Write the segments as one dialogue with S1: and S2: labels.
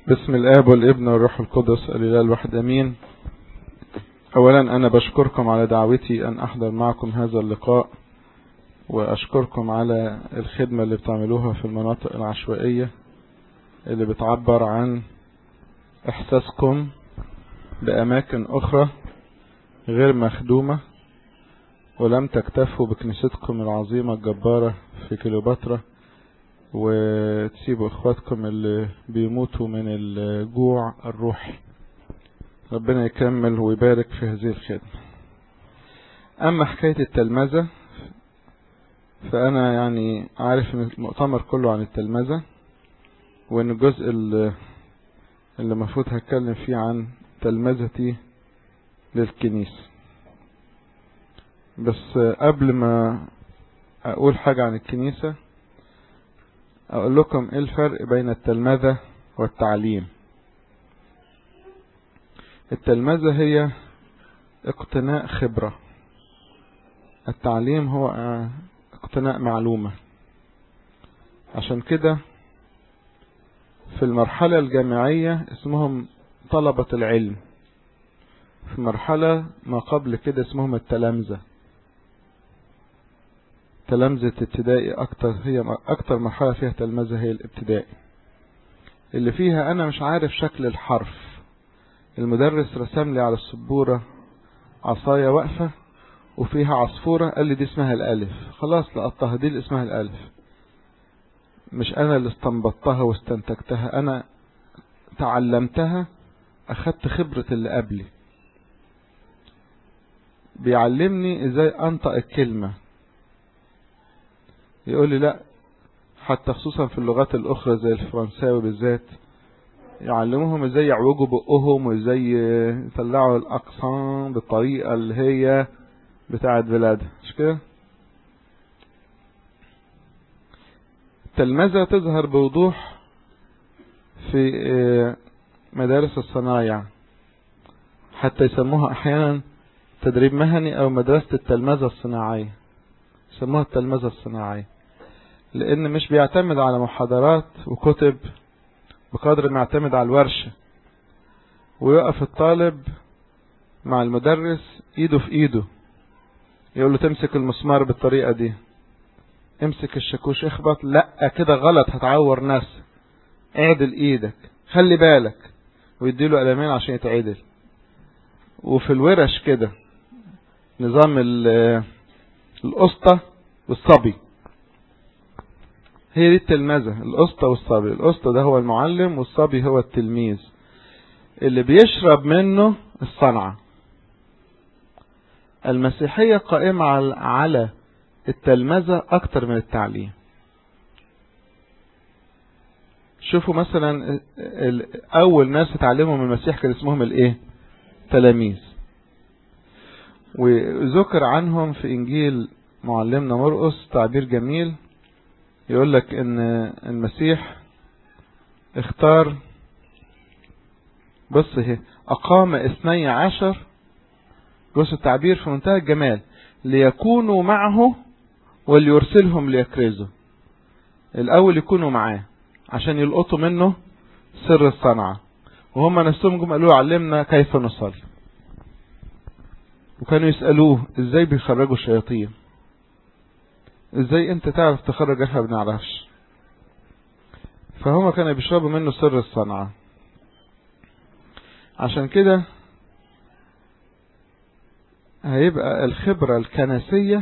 S1: بسم الآب والابن والروح القدس الإله الواحد أمين أولا أنا بشكركم على دعوتي أن أحضر معكم هذا اللقاء وأشكركم على الخدمة اللي بتعملوها في المناطق العشوائية اللي بتعبر عن إحساسكم بأماكن أخرى غير مخدومة ولم تكتفوا بكنيستكم العظيمة الجبارة في كليوباترا وتسيبوا اخواتكم اللي بيموتوا من الجوع الروحي ربنا يكمل ويبارك في هذه الخدمة اما حكاية التلمذة فانا يعني عارف ان المؤتمر كله عن التلمذة وان الجزء اللي المفروض هتكلم فيه عن تلمذتي للكنيسة بس قبل ما اقول حاجة عن الكنيسة اقول لكم ايه الفرق بين التلمذة والتعليم التلمذة هي اقتناء خبرة التعليم هو اقتناء معلومة عشان كده في المرحلة الجامعية اسمهم طلبة العلم في مرحلة ما قبل كده اسمهم التلامذة تلامذة ابتدائي أكتر هي أكتر مرحلة فيها تلمذة هي الابتدائي اللي فيها أنا مش عارف شكل الحرف المدرس رسم لي على السبورة عصاية واقفة وفيها عصفورة قال لي دي اسمها الألف خلاص لقطها دي اللي اسمها الألف مش أنا اللي استنبطتها واستنتجتها أنا تعلمتها أخدت خبرة اللي قبلي بيعلمني ازاي انطق الكلمة يقول لي لا حتى خصوصا في اللغات الاخرى زي الفرنساوي بالذات يعلموهم ازاي يعوجوا بقهم وازاي يطلعوا الاقسام بالطريقة اللي هي بتاعت بلادها مش كده التلمذة تظهر بوضوح في مدارس الصنايع حتى يسموها احيانا تدريب مهني او مدرسة التلمذة الصناعية يسموها التلمذة الصناعية لان مش بيعتمد على محاضرات وكتب بقدر ما يعتمد على الورشة ويقف الطالب مع المدرس ايده في ايده يقول له تمسك المسمار بالطريقة دي امسك الشاكوش اخبط لا كده غلط هتعور نفسك اعدل ايدك خلي بالك ويديله قلمين عشان يتعدل وفي الورش كده نظام القسطة والصبي هي دي التلمذة القسطة والصبي القسطة ده هو المعلم والصبي هو التلميذ اللي بيشرب منه الصنعة المسيحية قائمة على التلمذة أكتر من التعليم شوفوا مثلا أول ناس اتعلموا من المسيح كان اسمهم الإيه؟ تلاميذ وذكر عنهم في إنجيل معلمنا مرقس تعبير جميل يقول لك ان المسيح اختار بص اهي اقام اثني عشر بص التعبير في منتهى الجمال ليكونوا معه وليرسلهم ليكرزوا الاول يكونوا معاه عشان يلقطوا منه سر الصنعة وهم نفسهم جم قالوا علمنا كيف نصلي وكانوا يسألوه ازاي بيخرجوا الشياطين ازاي انت تعرف تخرج احنا ما بنعرفش فهما كانوا بيشربوا منه سر الصنعة عشان كده هيبقى الخبرة الكنسية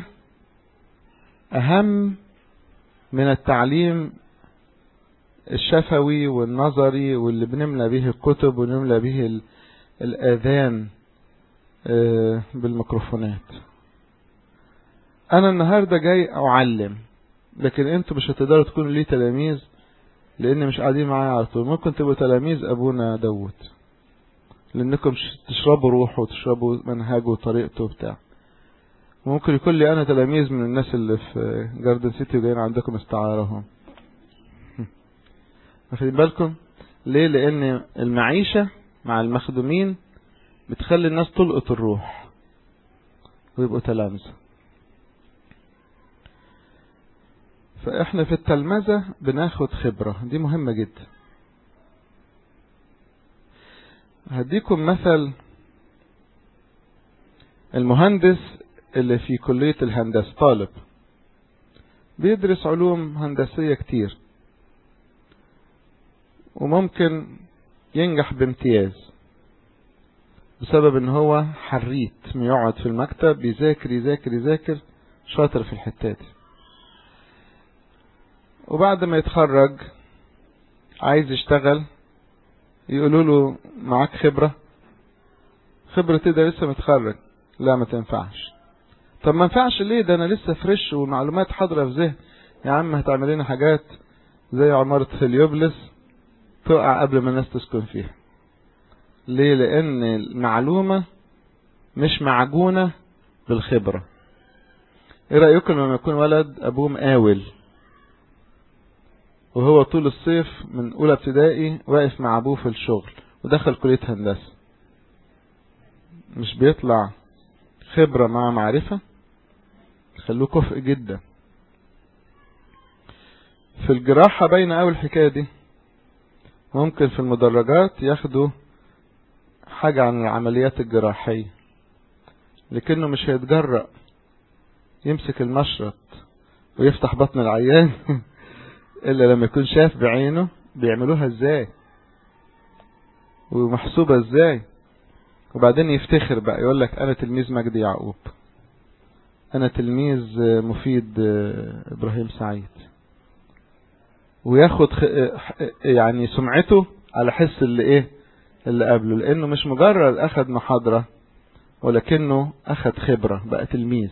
S1: اهم من التعليم الشفوي والنظري واللي بنملى به الكتب ونملى به الاذان بالميكروفونات انا النهاردة جاي اعلم لكن انتوا مش هتقدروا تكونوا ليه تلاميذ لان مش قاعدين معايا على طول ممكن تبقوا تلاميذ ابونا داود لانكم تشربوا روحه وتشربوا منهجه وطريقته وبتاع ممكن يكون لي انا تلاميذ من الناس اللي في جاردن سيتي وجايين عندكم استعارهم واخدين بالكم ليه لان المعيشة مع المخدومين بتخلي الناس تلقط الروح ويبقوا تلامذه فاحنا في التلمذة بناخد خبرة دي مهمة جدا هديكم مثل المهندس اللي في كلية الهندسة طالب بيدرس علوم هندسية كتير وممكن ينجح بامتياز بسبب ان هو حريت يقعد في المكتب يذاكر يذاكر يذاكر شاطر في الحتات وبعد ما يتخرج عايز يشتغل يقولوا له معاك خبرة خبرة ايه ده لسه متخرج لا ما تنفعش طب ما ينفعش ليه ده انا لسه فريش والمعلومات حاضرة في ذهن يا عم هتعمل لنا حاجات زي عمارة هليوبلس تقع قبل ما الناس تسكن فيها ليه لان المعلومة مش معجونة بالخبرة ايه رأيكم لما يكون ولد ابوه مقاول وهو طول الصيف من اولى ابتدائي واقف مع ابوه في الشغل ودخل كلية هندسة مش بيطلع خبرة مع معرفة خلوه كفء جدا في الجراحة باين قوي الحكاية دي ممكن في المدرجات ياخدوا حاجة عن العمليات الجراحية لكنه مش هيتجرأ يمسك المشرط ويفتح بطن العيان إلا لما يكون شاف بعينه بيعملوها ازاي ومحسوبة ازاي وبعدين يفتخر بقى يقول لك انا تلميذ مجدي يعقوب انا تلميذ مفيد ابراهيم سعيد وياخد يعني سمعته على حس اللي ايه اللي قبله لانه مش مجرد اخد محاضرة ولكنه اخد خبرة بقى تلميذ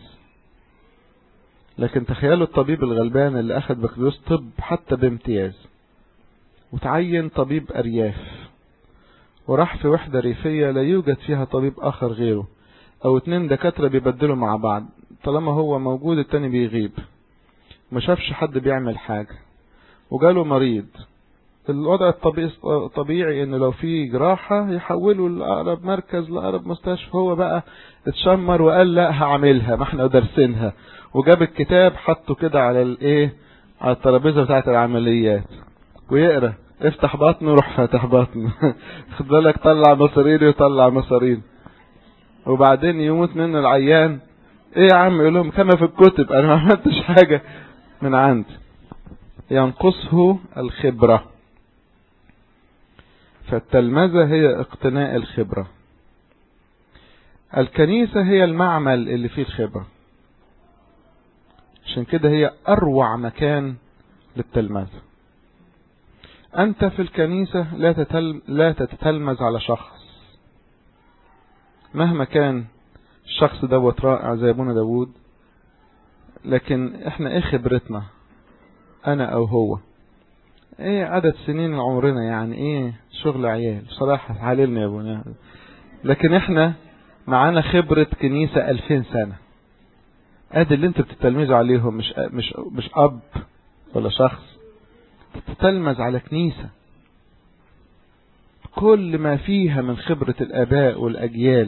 S1: لكن تخيلوا الطبيب الغلبان اللي اخد بكالوريوس طب حتى بامتياز وتعين طبيب ارياف وراح في وحدة ريفية لا يوجد فيها طبيب اخر غيره او اتنين دكاترة بيبدلوا مع بعض طالما هو موجود التاني بيغيب ما شافش حد بيعمل حاجة وجاله مريض الوضع الطبيعي ان لو في جراحة يحولوا لأقرب مركز لأقرب مستشفى هو بقى اتشمر وقال لا هعملها ما احنا دارسينها وجاب الكتاب حطه كده على الايه على الترابيزة بتاعت العمليات ويقرا افتح بطنه روح فاتح بطنه خد بالك طلع مصارين ويطلع مصارين وبعدين يموت منه العيان ايه يا عم يقول لهم كما في الكتب انا ما عملتش حاجة من عندي ينقصه الخبرة فالتلمذة هي اقتناء الخبرة الكنيسة هي المعمل اللي فيه الخبرة عشان كده هي أروع مكان للتلمذة أنت في الكنيسة لا, تتل... لا تتلمذ على شخص مهما كان الشخص دوت رائع زي ابونا داوود لكن احنا ايه خبرتنا انا او هو ايه عدد سنين عمرنا يعني ايه شغل عيال بصراحة حللنا يا ابونا لكن احنا معانا خبرة كنيسة الفين سنة ادي اللي انت بتتلمذوا عليهم مش مش مش اب ولا شخص تتلمذ على كنيسة كل ما فيها من خبرة الاباء والاجيال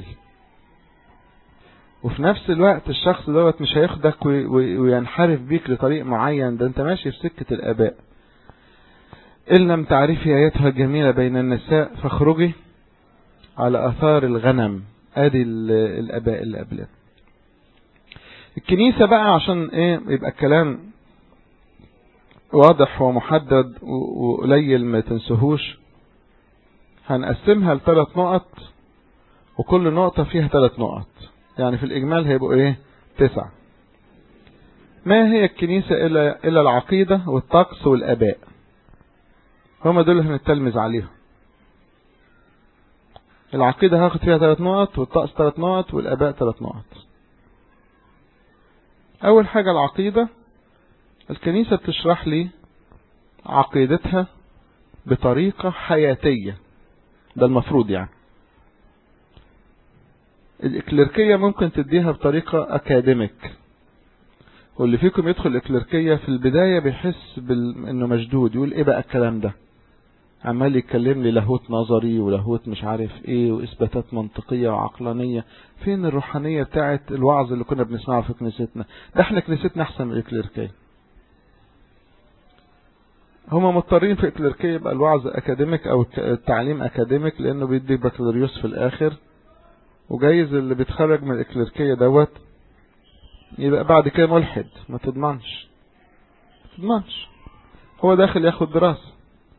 S1: وفي نفس الوقت الشخص دوت مش هياخدك وينحرف بيك لطريق معين ده انت ماشي في سكة الاباء ان لم تعرفي ايتها الجميلة بين النساء فاخرجي على اثار الغنم ادي الاباء اللي قبلنا الكنيسة بقى عشان ايه يبقى الكلام واضح ومحدد وقليل ما تنسهوش هنقسمها لثلاث نقط وكل نقطة فيها ثلاث نقط يعني في الإجمال هيبقوا إيه تسعة ما هي الكنيسة إلا, إلا العقيدة والطقس والأباء هما دول اللي هنتلمذ عليهم العقيدة هاخد فيها ثلاث نقط والطقس ثلاث نقط والأباء ثلاث نقط أول حاجة العقيدة الكنيسة بتشرح لي عقيدتها بطريقة حياتية ده المفروض يعني الإكليركية ممكن تديها بطريقة أكاديميك واللي فيكم يدخل الإكليركية في البداية بيحس بال... إنه مشدود يقول إيه بقى الكلام ده عمال يتكلم لي لاهوت نظري ولاهوت مش عارف ايه واثباتات منطقية وعقلانية فين الروحانية بتاعت الوعظ اللي كنا بنسمعه في كنيستنا ده احنا كنيستنا احسن من الإكليركية هما مضطرين في الكليركية يبقى الوعظ اكاديميك او التعليم اكاديميك لانه بيدي بكالوريوس في الاخر وجايز اللي بيتخرج من الكليركية دوت يبقى بعد كده ملحد ما تضمنش ما تضمنش هو داخل ياخد دراسة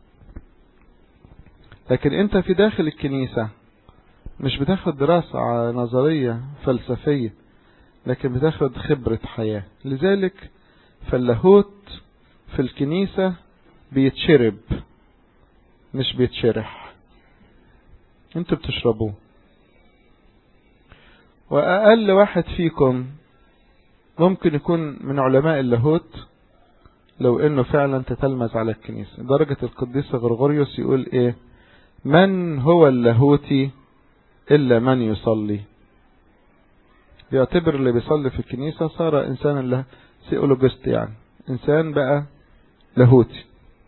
S1: لكن انت في داخل الكنيسة مش بتاخد دراسة نظرية فلسفية لكن بتاخد خبرة حياة لذلك فاللاهوت في الكنيسة بيتشرب مش بيتشرح انتوا بتشربوه وأقل واحد فيكم ممكن يكون من علماء اللاهوت لو انه فعلا تتلمذ على الكنيسة درجة القديس غرغوريوس يقول ايه من هو اللاهوتي الا من يصلي بيعتبر اللي بيصلي في الكنيسة صار انسان الله سيولوجست يعني انسان بقى لاهوتي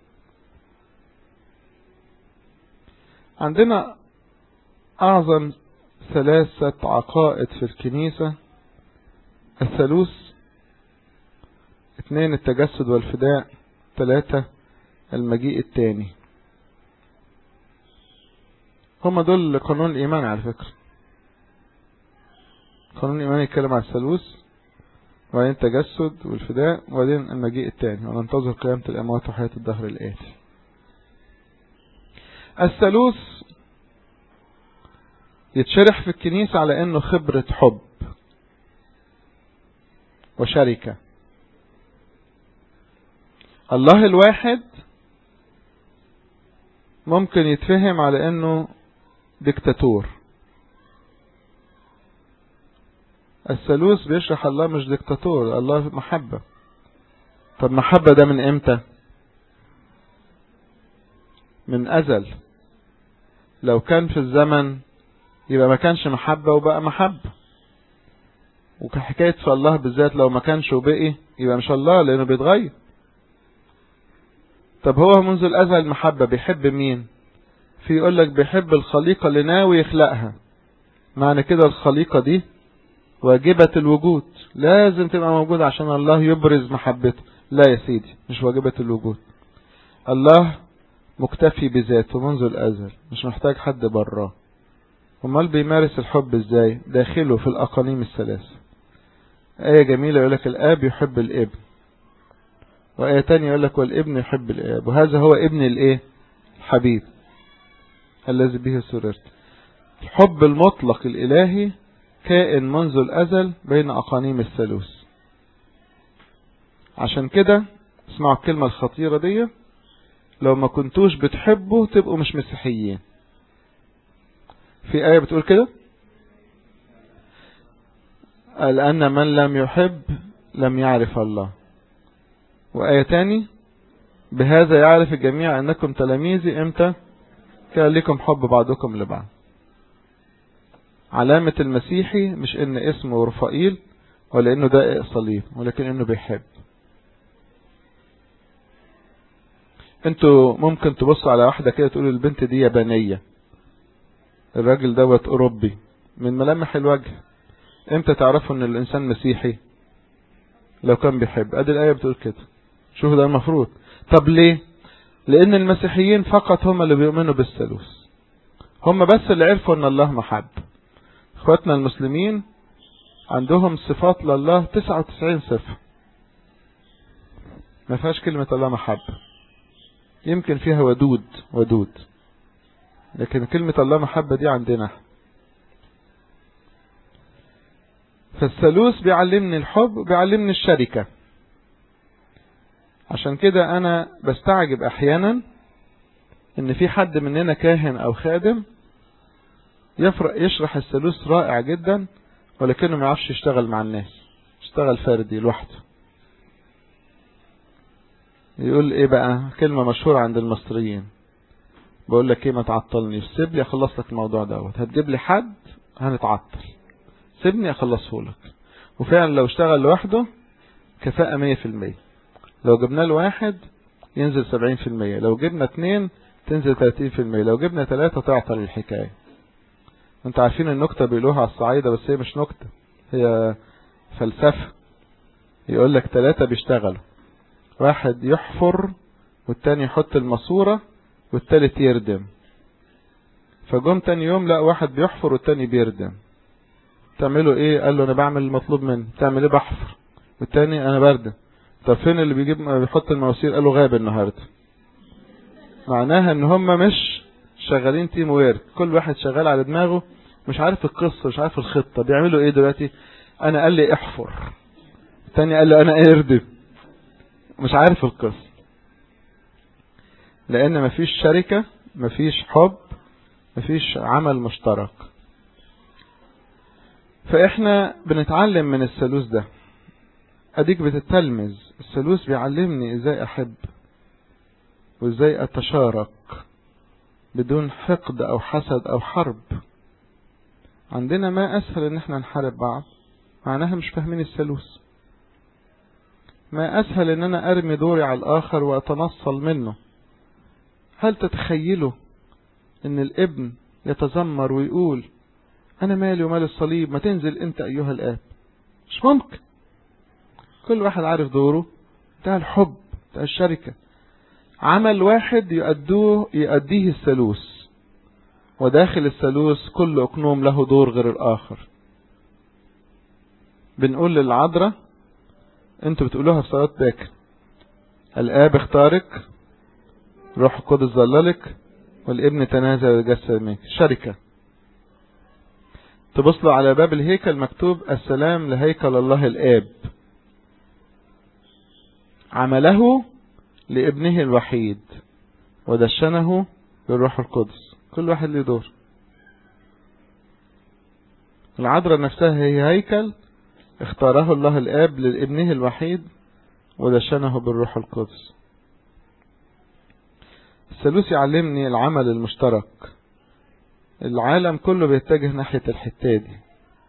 S1: عندنا اعظم ثلاثة عقائد في الكنيسة الثالوث اثنين التجسد والفداء ثلاثة المجيء الثاني هما دول قانون الإيمان على فكرة قانون الإيمان يتكلم عن الثالوث وبعدين التجسد والفداء وبعدين المجيء الثاني وننتظر قيامة الأموات وحياة الدهر الآتي الثالوث يتشرح في الكنيسة على انه خبرة حب وشركة الله الواحد ممكن يتفهم على انه ديكتاتور الثالوث بيشرح الله مش ديكتاتور الله محبة طب محبة ده من امتى من ازل لو كان في الزمن يبقى ما كانش محبة وبقى محبة وكحكاية في الله بالذات لو ما كانش وبقي يبقى مش الله لانه بيتغير طب هو منذ الازل محبة بيحب مين في يقول لك بيحب الخليقة اللي ناوي يخلقها معنى كده الخليقة دي واجبة الوجود لازم تبقى موجودة عشان الله يبرز محبته لا يا سيدي مش واجبة الوجود الله مكتفي بذاته منذ الازل مش محتاج حد براه امال بيمارس الحب ازاي داخله في الاقانيم الثلاثة آية جميلة يقول لك الاب يحب الابن وآية تانية يقول لك والابن يحب الاب وهذا هو ابن الايه الحبيب الذي به سررت الحب المطلق الالهي كائن منذ الازل بين اقانيم الثالوث عشان كده اسمعوا الكلمة الخطيرة دي لو ما كنتوش بتحبوا تبقوا مش مسيحيين في آية بتقول كده لأن من لم يحب لم يعرف الله وآية تاني بهذا يعرف الجميع أنكم تلاميذي امتى كان لكم حب بعضكم لبعض علامة المسيحي مش ان اسمه رفائيل ولا انه دائق صليب ولكن انه بيحب انتوا ممكن تبصوا على واحدة كده تقولوا البنت دي يابانية الراجل دوت اوروبي من ملامح الوجه امتى تعرفوا ان الانسان مسيحي لو كان بيحب ادي الايه بتقول كده شوفوا ده المفروض طب ليه لان المسيحيين فقط هم اللي بيؤمنوا بالثالوث هم بس اللي عرفوا ان الله محب اخواتنا المسلمين عندهم صفات لله 99 صفة ما فيهاش كلمة الله محبة يمكن فيها ودود ودود لكن كلمة الله محبة دي عندنا فالثالوث بيعلمني الحب بيعلمني الشركة عشان كده انا بستعجب احيانا ان في حد مننا كاهن او خادم يفرق يشرح الثالوث رائع جدا ولكنه ما يعرفش يشتغل مع الناس يشتغل فردي لوحده يقول ايه بقى كلمة مشهورة عند المصريين بقول لك ايه ما تعطلني سيب لي اخلص لك الموضوع دوت هتجيب لي حد هنتعطل سيبني اخلصه لك وفعلا لو اشتغل لوحده كفاءة مية في المية لو جبنا له واحد ينزل سبعين في المية لو جبنا اتنين تنزل تلاتين في المية لو جبنا تلاتة تعطل الحكاية انت عارفين النكتة بيقولوها على الصعايدة بس هي مش نكتة هي فلسفة يقول لك تلاتة بيشتغلوا واحد يحفر والتاني يحط الماسورة والتالت يردم فجم تاني يوم لا واحد بيحفر والتاني بيردم تعملوا ايه قال له انا بعمل المطلوب مني تعمل ايه بحفر والتاني انا بردم طب فين اللي بيجيب بيحط المواسير قال له غاب النهارده معناها ان هم مش شغالين تيم ويرك كل واحد شغال على دماغه مش عارف القصة مش عارف الخطة بيعملوا ايه دلوقتي انا قال لي احفر التاني قال لي انا اردم مش عارف القصة لان مفيش شركة مفيش حب مفيش عمل مشترك فاحنا بنتعلم من الثالوث ده اديك بتتلمذ الثالوث بيعلمني ازاي احب وازاي اتشارك بدون حقد او حسد او حرب عندنا ما اسهل ان احنا نحارب بعض معناها مش فاهمين الثالوث ما اسهل ان انا ارمي دوري على الاخر واتنصل منه هل تتخيلوا ان الابن يتذمر ويقول انا مالي ومال الصليب ما تنزل انت ايها الاب مش ممكن كل واحد عارف دوره ده الحب ده الشركة عمل واحد يؤدوه يؤديه الثالوث وداخل الثالوث كل أقنوم له دور غير الآخر بنقول للعذراء انتوا بتقولوها في صلاة باكر الآب اختارك روح القدس ظللك والابن تنازل وجسد منك شركة تبص له على باب الهيكل مكتوب السلام لهيكل الله الآب عمله لابنه الوحيد ودشنه بالروح القدس كل واحد له دور العذراء نفسها هي هيكل اختاره الله الآب لابنه الوحيد ودشنه بالروح القدس الثالوث يعلمني العمل المشترك العالم كله بيتجه ناحية الحتة دي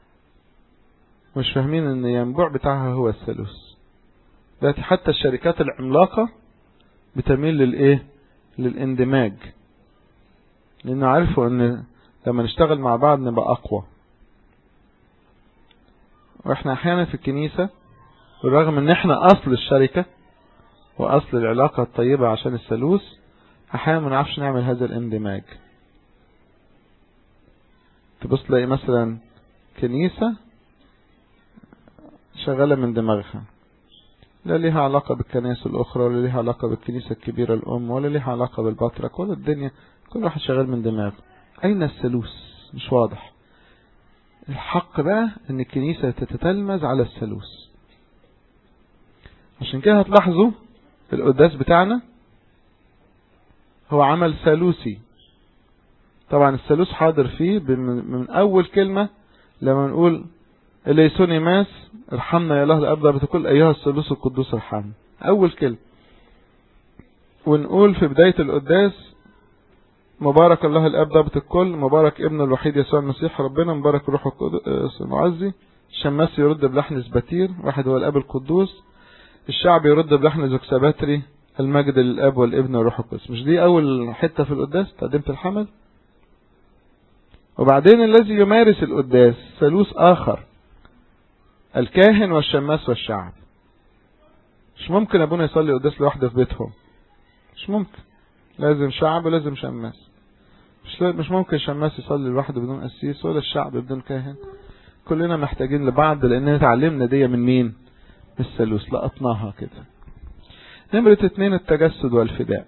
S1: مش فاهمين ان ينبوع بتاعها هو الثالوث دلوقتي حتى الشركات العملاقة بتميل للايه للاندماج لانه عارفوا ان لما نشتغل مع بعض نبقى اقوى واحنا احيانا في الكنيسة بالرغم ان احنا اصل الشركة واصل العلاقة الطيبة عشان الثالوث احيانا ما نعرفش نعمل هذا الاندماج تبص تلاقي مثلا كنيسة شغالة من دماغها لا ليها علاقة بالكنائس الأخرى ولا ليها علاقة بالكنيسة الكبيرة الأم ولا ليها علاقة بالبطرك ولا الدنيا كل واحد شغال من دماغه أين الثالوث مش واضح الحق بقى ان الكنيسة تتتلمذ على الثالوث عشان كده هتلاحظوا القداس بتاعنا هو عمل ثالوثي طبعا الثالوث حاضر فيه من اول كلمة لما نقول اليسوني ماس ارحمنا يا الله الاب بتقول ايها الثالوث القدوس ارحمنا اول كلمة ونقول في بداية القداس مبارك الله الاب ضابط الكل مبارك ابن الوحيد يسوع المسيح ربنا مبارك الروح القدس المعزي الشماس يرد بلحن زباتير واحد هو الاب القدوس الشعب يرد بلحن زوكساباتري المجد للاب والابن والروح القدس مش دي اول حتة في القداس تقدمة الحمل وبعدين الذي يمارس القداس ثالوث اخر الكاهن والشماس والشعب مش ممكن ابونا يصلي قداس لوحده في بيتهم مش ممكن لازم شعب ولازم شماس مش مش ممكن شماس يصلي لوحده بدون قسيس ولا الشعب بدون كاهن كلنا محتاجين لبعض لان اتعلمنا دي من مين من الثالوث لقطناها كده نمرة اتنين التجسد والفداء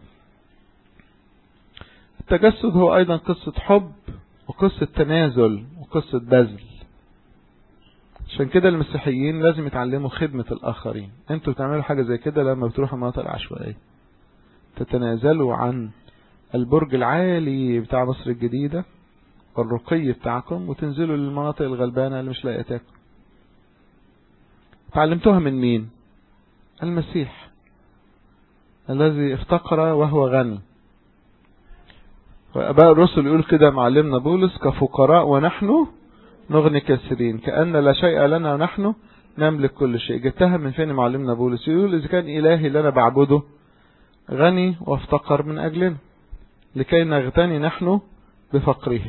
S1: التجسد هو ايضا قصة حب وقصة تنازل وقصة بذل عشان كده المسيحيين لازم يتعلموا خدمة الآخرين انتوا بتعملوا حاجة زي كده لما بتروحوا المناطق العشوائية تتنازلوا عن البرج العالي بتاع مصر الجديدة والرقي بتاعكم وتنزلوا للمناطق الغلبانة اللي مش لاقيه تاكل تعلمتوها من مين المسيح الذي افتقر وهو غني وأباء الرسل يقول كده معلمنا بولس كفقراء ونحن نغني كثيرين كأن لا شيء لنا ونحن نملك كل شيء جبتها من فين معلمنا بولس يقول إذا كان إلهي اللي أنا بعبده غني وافتقر من أجلنا لكي نغتني نحن بفقره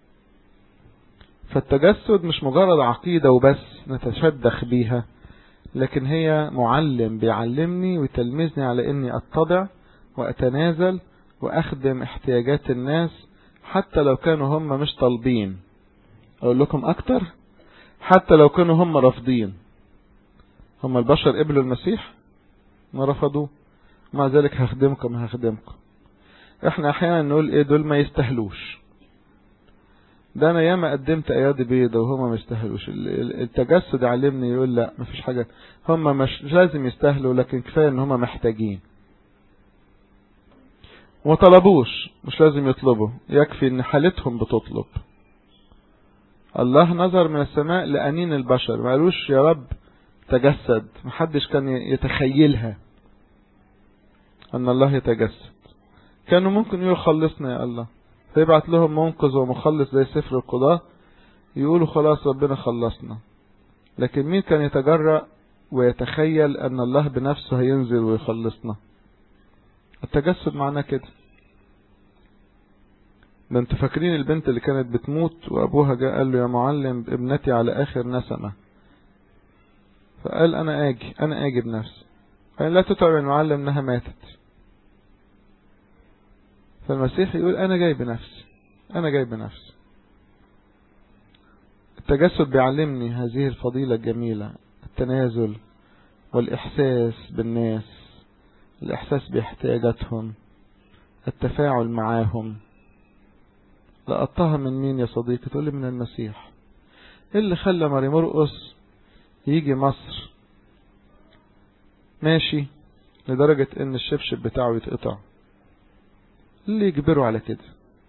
S1: فالتجسد مش مجرد عقيدة وبس نتشدخ بيها لكن هي معلم بيعلمني ويتلمذني على اني اتضع واتنازل واخدم احتياجات الناس حتى لو كانوا هم مش طالبين اقول لكم اكتر حتى لو كانوا هم رافضين هم البشر قبلوا المسيح ما رفضوه مع ذلك هخدمكم هخدمكم احنا احيانا نقول ايه دول ما يستهلوش ده انا ياما قدمت ايادي بيضة وهما ما يستاهلوش التجسد علمني يقول لا مفيش حاجة هما مش لازم يستاهلوا لكن كفاية ان هما محتاجين وما طلبوش مش لازم يطلبوا يكفي ان حالتهم بتطلب الله نظر من السماء لأنين البشر ما قالوش يا رب تجسد محدش كان يتخيلها ان الله يتجسد كانوا ممكن يقول خلصنا يا الله فيبعت لهم منقذ ومخلص زي سفر القضاء يقولوا خلاص ربنا خلصنا لكن مين كان يتجرأ ويتخيل ان الله بنفسه هينزل ويخلصنا التجسد معناه كده ده انتوا فاكرين البنت اللي كانت بتموت وابوها جاء قال له يا معلم ابنتي على اخر نسمة فقال انا اجي انا اجي بنفسي قال لا تتعب المعلم انها ماتت فالمسيح يقول انا جاي بنفسي انا جاي بنفسي التجسد بيعلمني هذه الفضيلة الجميلة التنازل والإحساس بالناس الإحساس باحتياجاتهم التفاعل معاهم لقطها من مين يا صديقي تقول لي من المسيح اللي خلى ماري مرقس يجي مصر ماشي لدرجة ان الشبشب بتاعه يتقطع اللي يجبره على كده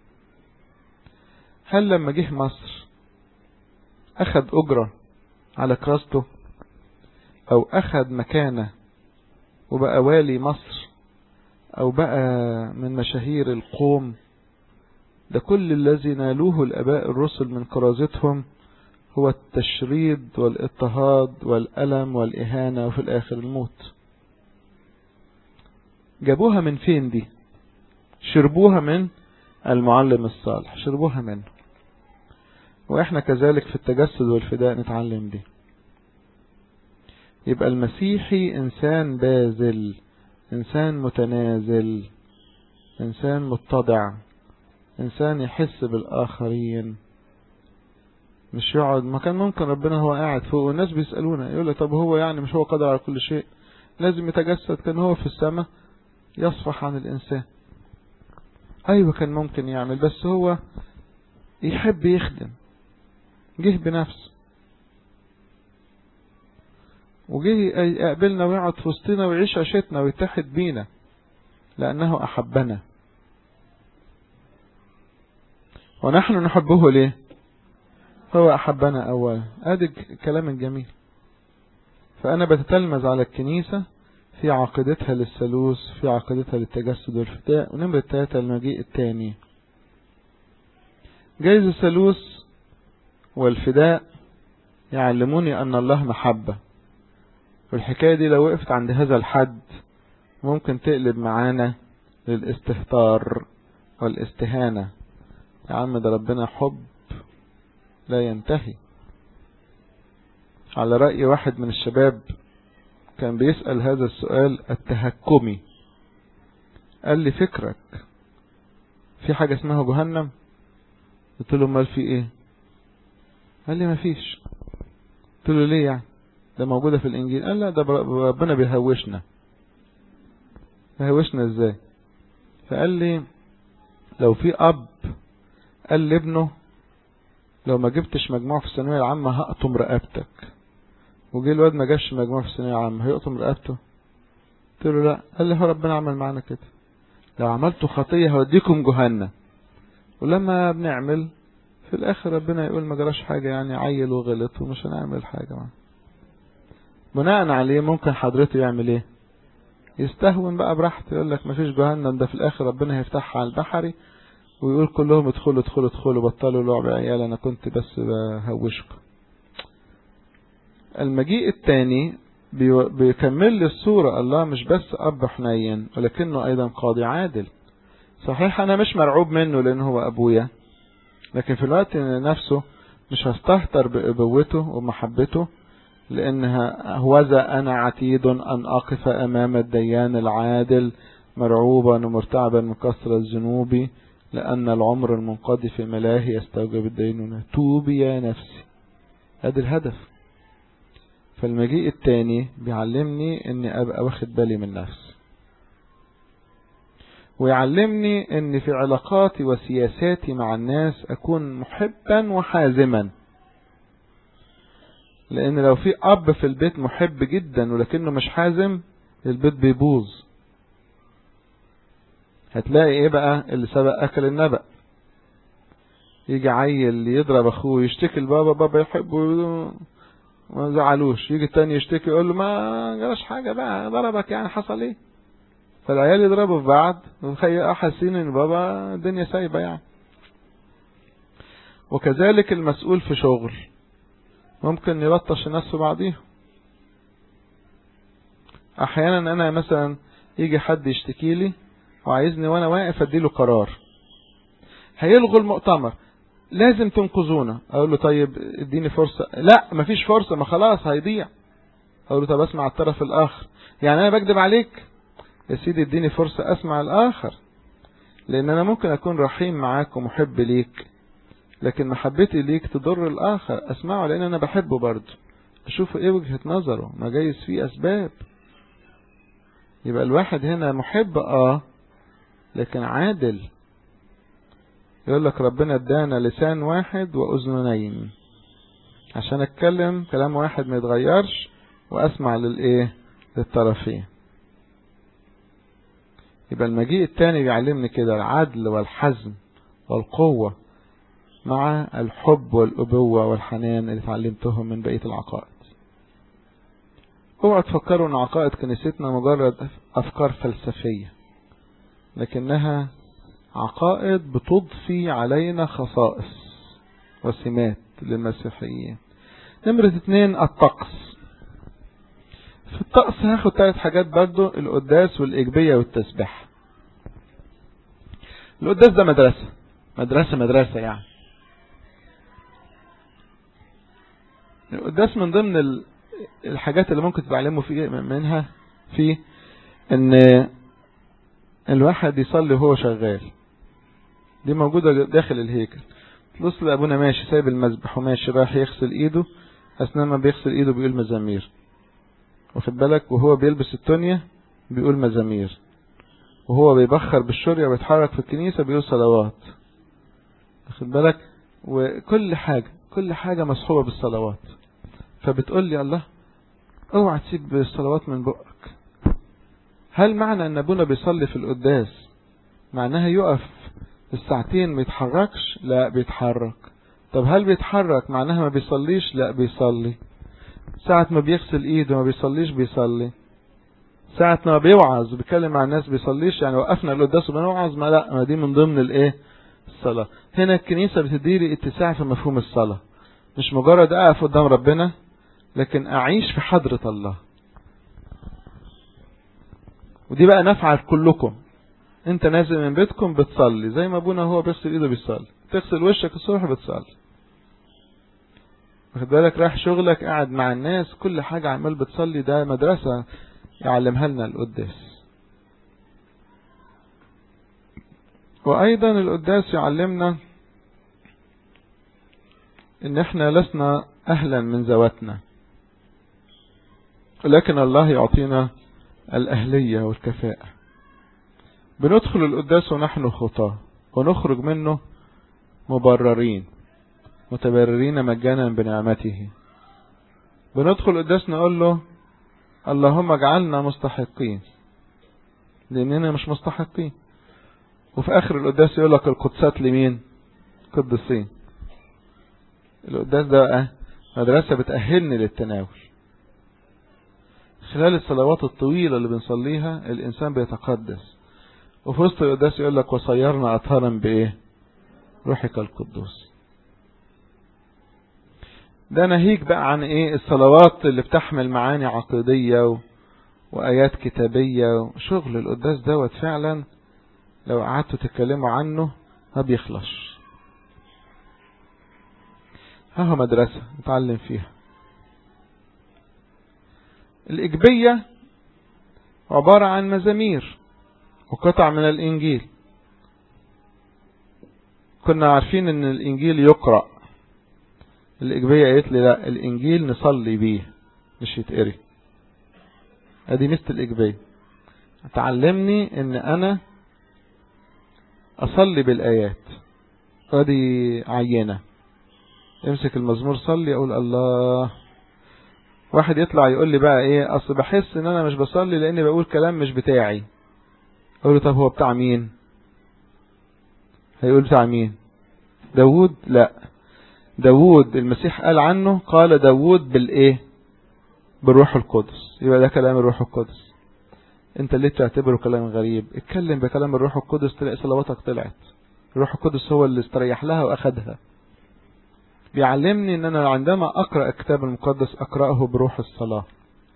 S1: هل لما جه مصر اخد اجرة على كراسته او اخد مكانة وبقى والي مصر او بقى من مشاهير القوم ده كل الذي نالوه الاباء الرسل من كرازتهم هو التشريد والاضطهاد والألم والإهانة وفي الآخر الموت جابوها من فين دي شربوها من المعلم الصالح شربوها منه وإحنا كذلك في التجسد والفداء نتعلم دي يبقى المسيحي إنسان باذل إنسان متنازل إنسان متضع إنسان يحس بالآخرين مش يقعد ما كان ممكن ربنا هو قاعد فوق والناس بيسألونا يقول لي طب هو يعني مش هو قادر على كل شيء لازم يتجسد كان هو في السماء يصفح عن الإنسان أيوة كان ممكن يعمل بس هو يحب يخدم جه بنفسه وجه يقابلنا ويقعد في وسطنا ويعيش عيشتنا ويتحد بينا لأنه أحبنا ونحن نحبه ليه هو أحبنا أولا ادي الكلام الجميل فأنا بتتلمذ على الكنيسة في عقيدتها للثالوث في عقيدتها للتجسد والفتاء ونمرة ثلاثة المجيء الثاني جايز الثالوث والفداء يعلموني أن الله محبة والحكاية دي لو وقفت عند هذا الحد ممكن تقلب معانا للاستهتار والاستهانة يا عم ده ربنا حب لا ينتهي على رأي واحد من الشباب كان بيسأل هذا السؤال التهكمي قال لي فكرك في حاجة اسمها جهنم قلت له امال في ايه قال لي ما فيش قلت له ليه يعني ده موجودة في الانجيل قال لا ده ربنا بيهوشنا بيهوشنا ازاي فقال لي لو في اب قال لابنه لو ما جبتش مجموع في الثانويه العامه هقطم رقبتك وجه الواد ما جابش مجموع في الثانويه العامه هيقطم رقبته قلت له لا قال لي هو ربنا عمل معانا كده لو عملتوا خطيه هوديكم جهنم ولما بنعمل في الاخر ربنا يقول ما جراش حاجه يعني عيل وغلط ومش هنعمل حاجه معاه بناء عليه ممكن حضرته يعمل ايه يستهون بقى براحته يقول لك مفيش جهنم ده في الاخر ربنا هيفتحها على البحري ويقول كلهم ادخلوا ادخلوا ادخلوا بطلوا لعب عيال انا كنت بس بهوشكم المجيء الثاني بيكمل لي الصورة الله مش بس أب حنين ولكنه أيضا قاضي عادل صحيح أنا مش مرعوب منه لأنه هو أبويا لكن في الوقت نفسه مش هستهتر بأبوته ومحبته لأنها هوذا أنا عتيد أن أقف أمام الديان العادل مرعوبا ومرتعبا من كثرة الذنوب لأن العمر المنقضي في ملاهي يستوجب الدينونة توبي يا نفسي هذا الهدف فالمجيء التاني بيعلمني اني ابقى واخد بالي من نفسي ويعلمني ان في علاقاتي وسياساتي مع الناس اكون محبا وحازما لان لو في اب في البيت محب جدا ولكنه مش حازم البيت بيبوظ هتلاقي ايه بقى اللي سبق اكل النبأ يجي عيل يضرب اخوه يشتكي لبابا بابا يحبه ما زعلوش يجي التاني يشتكي يقول له ما جراش حاجة بقى ضربك يعني حصل ايه فالعيال يضربوا في بعض حاسين ان بابا الدنيا سايبة يعني وكذلك المسؤول في شغل ممكن يلطش الناس في بعضيهم احيانا انا مثلا يجي حد يشتكي لي وعايزني وانا واقف اديله قرار هيلغوا المؤتمر لازم تنقذونا اقول له طيب اديني فرصة لا مفيش فرصة ما خلاص هيضيع اقول له طب اسمع الطرف الاخر يعني انا بكذب عليك يا سيدي اديني فرصة اسمع الاخر لان انا ممكن اكون رحيم معاك ومحب ليك لكن محبتي ليك تضر الاخر اسمعه لان انا بحبه برضه اشوف ايه وجهة نظره ما جايز فيه اسباب يبقى الواحد هنا محب اه لكن عادل يقول لك ربنا ادانا لسان واحد واذنين عشان اتكلم كلام واحد ما يتغيرش واسمع للايه للطرفين يبقى المجيء التاني بيعلمني كده العدل والحزم والقوة مع الحب والأبوة والحنان اللي اتعلمتهم من بقية العقائد اوعوا تفكروا ان عقائد كنيستنا مجرد افكار فلسفية لكنها عقائد بتضفي علينا خصائص وسمات للمسيحيين نمرة اتنين الطقس في الطقس هاخد ثلاث حاجات برضو القداس والإجبية والتسبيح القداس ده مدرسة مدرسة مدرسة يعني القداس من ضمن الحاجات اللي ممكن تتعلموا فيه منها في ان الواحد يصلي وهو شغال دي موجودة داخل الهيكل تبص لأبونا ماشي سايب المذبح وماشي رايح يغسل ايده اثناء ما بيغسل ايده بيقول مزامير واخد بالك وهو بيلبس التونية بيقول مزامير وهو بيبخر بالشرية وبيتحرك في الكنيسة بيقول صلوات واخد بالك وكل حاجة كل حاجة مصحوبة بالصلوات فبتقول لي الله اوعى تسيب الصلوات من بقك هل معنى ان ابونا بيصلي في القداس معناها يقف الساعتين ما يتحركش لا بيتحرك طب هل بيتحرك معناها ما بيصليش لا بيصلي ساعة ما بيغسل ايده ما بيصليش بيصلي ساعة ما بيوعظ وبيتكلم مع الناس بيصليش يعني وقفنا القداس وبنوعظ ما لا ما دي من ضمن الايه الصلاة هنا الكنيسة بتديلي اتساع في مفهوم الصلاة مش مجرد اقف قدام ربنا لكن اعيش في حضرة الله ودي بقى نافعة لكلكم انت نازل من بيتكم بتصلي زي ما ابونا هو بيغسل ايده بيصلي تغسل وشك الصبح بتصلي واخد بالك رايح شغلك قاعد مع الناس كل حاجة عمال بتصلي ده مدرسة يعلمها لنا القداس وايضا القداس يعلمنا ان احنا لسنا اهلا من ذواتنا ولكن الله يعطينا الاهلية والكفاءة بندخل القداس ونحن خطاة ونخرج منه مبررين متبررين مجانا بنعمته بندخل القداس نقول له اللهم اجعلنا مستحقين لاننا مش مستحقين وفي اخر القداس يقول لك القدسات لمين قدسين القداس ده بقى مدرسة بتأهلني للتناول خلال الصلوات الطويلة اللي بنصليها الإنسان بيتقدس وفي وسط القداس يقول لك وصيرنا أطهارا بإيه روحك القدوس ده ناهيك بقى عن إيه الصلوات اللي بتحمل معاني عقيدية و... وآيات كتابية وشغل القداس دوت فعلا لو قعدتوا تتكلموا عنه ما بيخلص ها هو مدرسة نتعلم فيها الإجبية عبارة عن مزامير وقطع من الإنجيل كنا عارفين ان الإنجيل يقرأ الإجبية قالت لي لا الإنجيل نصلي بيه مش يتقري ادي مست الإجبية تعلمني ان انا اصلي بالآيات ادي عينة امسك المزمور صلي اقول الله واحد يطلع يقول لي بقى ايه اصل بحس ان انا مش بصلي لاني بقول كلام مش بتاعي اقول له طب هو بتاع مين هيقول بتاع مين داوود لا داوود المسيح قال عنه قال داوود بالايه بالروح القدس يبقى ده كلام الروح القدس انت اللي بتعتبره كلام غريب اتكلم بكلام الروح القدس تلاقي صلواتك طلعت الروح القدس هو اللي استريح لها واخدها بيعلمني ان انا عندما اقرأ الكتاب المقدس اقرأه بروح الصلاة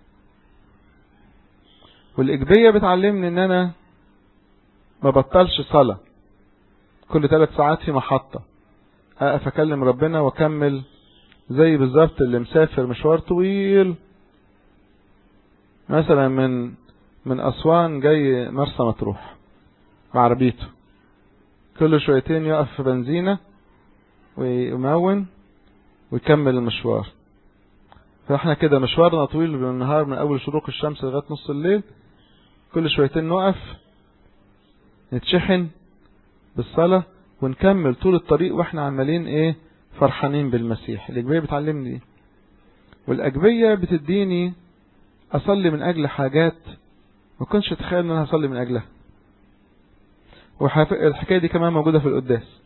S1: والاجبية بتعلمني ان انا ما بطلش صلاة كل ثلاث ساعات في محطة اقف اكلم ربنا واكمل زي بالظبط اللي مسافر مشوار طويل مثلا من من اسوان جاي مرسى مطروح بعربيته كل شويتين يقف في بنزينة ويمون ويكمل المشوار فاحنا كده مشوارنا طويل بالنهار من اول شروق الشمس لغاية نص الليل كل شويتين نقف نتشحن بالصلاة ونكمل طول الطريق واحنا عمالين ايه فرحانين بالمسيح الأجبية بتعلمني دي والأجبية بتديني أصلي من أجل حاجات ما كنتش أتخيل أن أنا هصلي من أجلها والحكاية دي كمان موجودة في القداس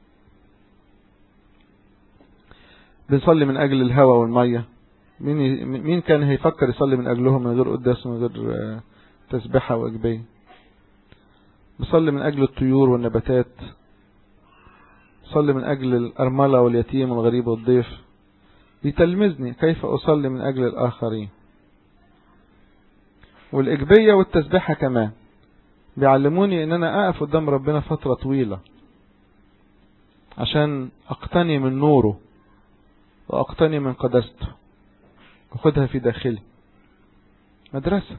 S1: بنصلي من أجل الهواء والمية مين مين كان هيفكر يصلي من أجلهم من غير قداس ومن غير تسبحة وأجبية بصلي من أجل الطيور والنباتات صلي من أجل الأرملة واليتيم والغريب والضيف بيتلمذني كيف أصلي من أجل الآخرين والإجبية والتسبيحة كمان بيعلموني ان انا اقف قدام ربنا فترة طويلة عشان اقتني من نوره واقتني من قدسته واخدها في داخلي مدرسة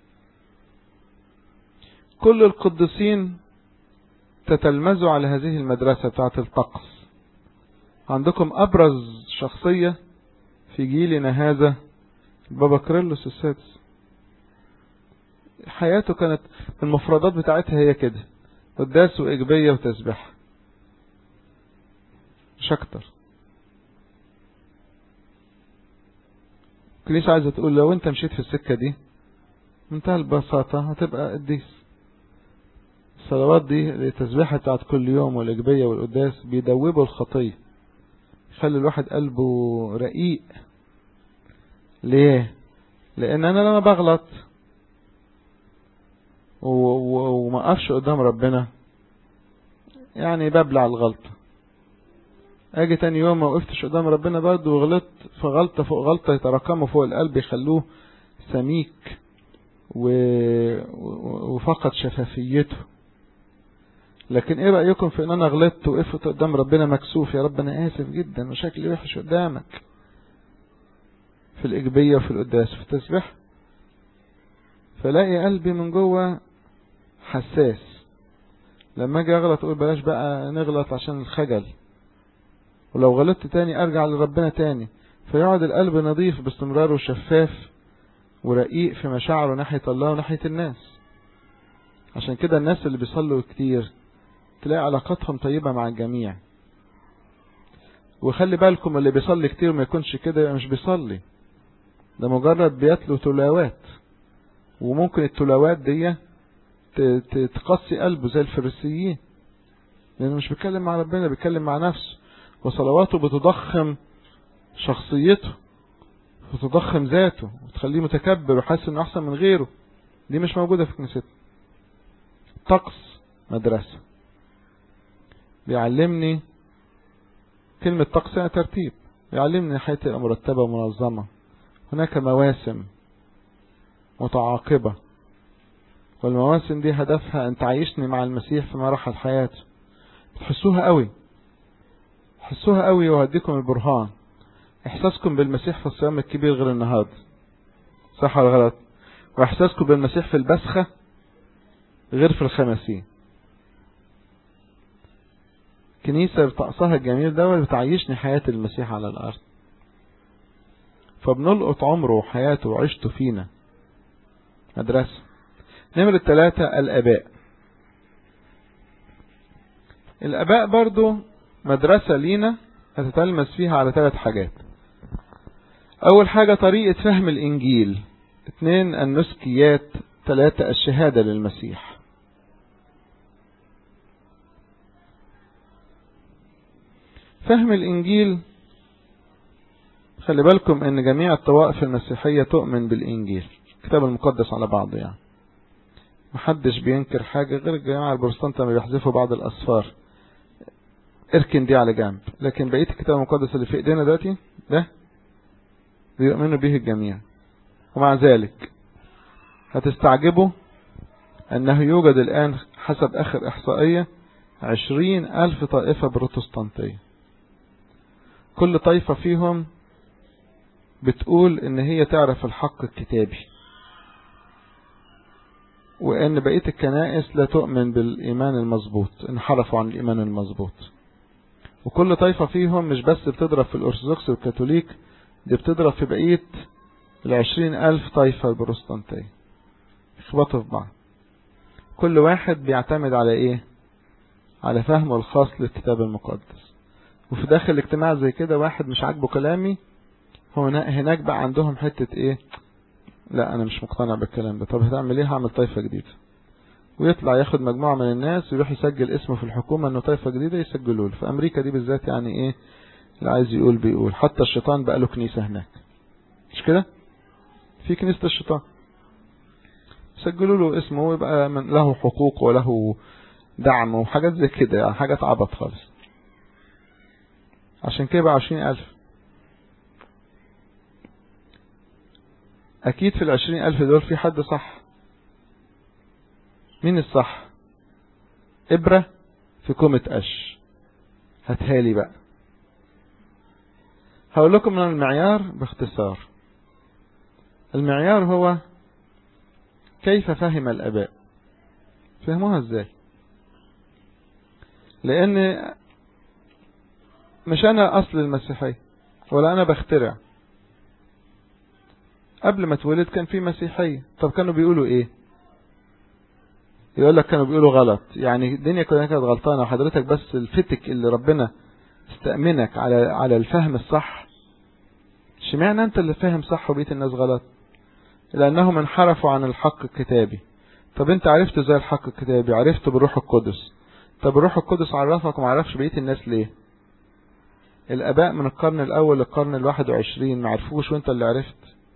S1: كل القديسين تتلمذوا على هذه المدرسة بتاعت الطقس عندكم ابرز شخصية في جيلنا هذا بابا كريلوس السادس حياته كانت المفردات بتاعتها هي كده قداس وإجبية وتسبيح مش أكتر كنيسة عايزة تقول لو أنت مشيت في السكة دي منتهى البساطة هتبقى قديس الصلوات دي التسبيحة بتاعت كل يوم والإجبية والقداس بيدوبوا الخطية يخلي الواحد قلبه رقيق ليه لأن أنا لما بغلط وما اقفش قدام ربنا يعني ببلع الغلطة اجي تاني يوم ما وقفتش قدام ربنا برضه وغلطت فغلطة فوق غلطة يتراكموا فوق القلب يخلوه سميك و... وفقد شفافيته لكن ايه رأيكم في ان انا غلطت وقفت قدام ربنا مكسوف يا رب انا اسف جدا وشكلي وحش قدامك في الايجابية وفي القداس في التسبيح فلاقي قلبي من جوه حساس لما اجي اغلط اقول بلاش بقى نغلط عشان الخجل ولو غلطت تاني ارجع لربنا تاني فيقعد القلب نظيف باستمرار وشفاف ورقيق في مشاعره ناحية الله وناحية الناس عشان كده الناس اللي بيصلوا كتير تلاقي علاقاتهم طيبة مع الجميع وخلي بالكم اللي بيصلي كتير ما يكونش كده مش بيصلي ده مجرد بيتلو تلاوات وممكن التلاوات دي تقصي قلبه زي الفريسيين لانه مش بيتكلم مع ربنا بيتكلم مع نفسه وصلواته بتضخم شخصيته وتضخم ذاته وتخليه متكبر وحاسس انه احسن من غيره دي مش موجودة في كنيستنا طقس مدرسة بيعلمني كلمة طقس يعني ترتيب بيعلمني حياتي تبقى مرتبة ومنظمة هناك مواسم متعاقبة والمواسم دي هدفها ان تعيشني مع المسيح في مراحل حياته تحسوها قوي تحسوها قوي وهديكم البرهان احساسكم بالمسيح في الصيام الكبير غير النهارده صح ولا غلط واحساسكم بالمسيح في البسخة غير في الخمسين كنيسة بطقسها الجميل ده بتعيشني حياة المسيح على الأرض فبنلقط عمره وحياته وعيشته فينا مدرسة نمرة ثلاثة الآباء الآباء برضو مدرسة لينا هتتلمس فيها على ثلاث حاجات أول حاجة طريقة فهم الإنجيل اثنين النسكيات ثلاثة الشهادة للمسيح فهم الإنجيل خلي بالكم ان جميع الطوائف المسيحية تؤمن بالإنجيل الكتاب المقدس على بعضه يعني محدش بينكر حاجة غير الجماعة البروتستانت لما بيحذفوا بعض الأسفار اركن دي على جنب لكن بقية الكتاب المقدس اللي في ايدينا دلوقتي ده بيؤمنوا به الجميع ومع ذلك هتستعجبوا أنه يوجد الآن حسب آخر إحصائية عشرين ألف طائفة بروتستانتية كل طائفة فيهم بتقول ان هي تعرف الحق الكتابي وان بقية الكنائس لا تؤمن بالايمان المظبوط انحرفوا عن الايمان المظبوط وكل طائفة فيهم مش بس بتضرب في الارثوذكس والكاثوليك دي بتضرب في بقية العشرين الف طائفة البروتستانتية يخبطوا في بعض كل واحد بيعتمد على ايه على فهمه الخاص للكتاب المقدس وفي داخل اجتماع زي كده واحد مش عاجبه كلامي هنا هناك بقى عندهم حتة ايه لا انا مش مقتنع بالكلام ده طب هتعمل ايه هعمل طائفة جديدة ويطلع ياخد مجموعة من الناس ويروح يسجل اسمه في الحكومة انه طائفة جديدة يسجلوا له في امريكا دي بالذات يعني ايه اللي عايز يقول بيقول حتى الشيطان بقى له كنيسة هناك مش كده في كنيسة الشيطان سجلوا له اسمه ويبقى من له حقوق وله دعم وحاجات زي كده يعني حاجات عبط خالص عشان كده بقى عشرين ألف أكيد في العشرين ألف دول في حد صح مين الصح إبرة في كومة قش هاتهالي بقى هقول لكم من المعيار باختصار المعيار هو كيف فهم الأباء فهموها ازاي لأن مش أنا أصل المسيحية ولا أنا بخترع قبل ما اتولد كان في مسيحية طب كانوا بيقولوا ايه يقول لك كانوا بيقولوا غلط يعني الدنيا كلها كانت غلطانة وحضرتك بس الفتك اللي ربنا استأمنك على على الفهم الصح اشمعنى انت اللي فاهم صح وبقية الناس غلط لانهم انحرفوا عن الحق الكتابي طب انت عرفت ازاي الحق الكتابي عرفته بالروح القدس طب الروح القدس عرفك وما عرفش بقية الناس ليه الاباء من القرن الاول للقرن الواحد وعشرين ما عرفوش وانت اللي عرفت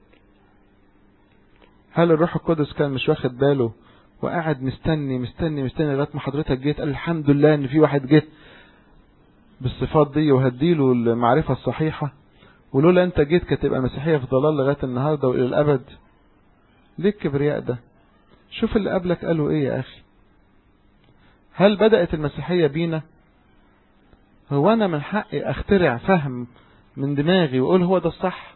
S1: هل الروح القدس كان مش واخد باله وقاعد مستني مستني مستني لغايه ما حضرتك جيت قال الحمد لله ان في واحد جه بالصفات دي وهديله المعرفه الصحيحه ولولا انت جيت كانت تبقى المسيحيه في ضلال لغايه النهارده والى الابد ليه الكبرياء ده شوف اللي قبلك قالوا ايه يا اخي هل بدأت المسيحية بينا هو انا من حقي اخترع فهم من دماغي واقول هو ده الصح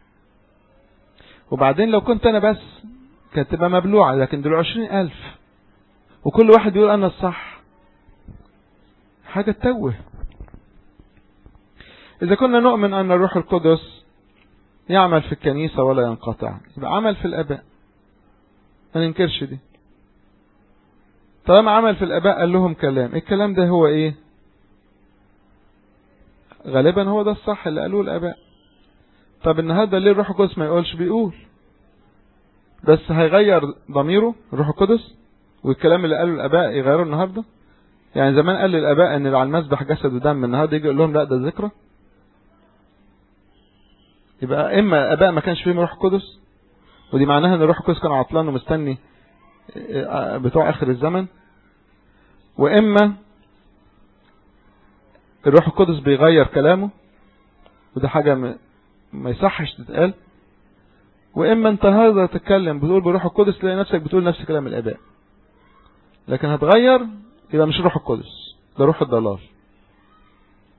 S1: وبعدين لو كنت انا بس كانت تبقى مبلوعة لكن دول عشرين الف وكل واحد يقول انا الصح حاجة تتوه اذا كنا نؤمن ان الروح القدس يعمل في الكنيسة ولا ينقطع يبقى عمل في الاباء ما ننكرش دي طالما عمل في الاباء قال لهم كلام الكلام ده هو ايه غالبا هو ده الصح اللي قالوه الاباء طب النهارده ليه الروح القدس ما يقولش بيقول بس هيغير ضميره الروح القدس والكلام اللي قاله الاباء يغيره النهارده يعني زمان قال للاباء ان اللي على المسبح جسد ودم النهارده يجي يقول لهم لا ده ذكرى يبقى اما الاباء ما كانش فيهم روح القدس ودي معناها ان الروح القدس كان عطلان ومستني بتوع اخر الزمن واما الروح القدس بيغير كلامه وده حاجة ما يصحش تتقال واما انت النهارده تتكلم بتقول بروح القدس تلاقي نفسك بتقول نفس كلام الاباء لكن هتغير يبقى مش روح القدس ده روح الضلال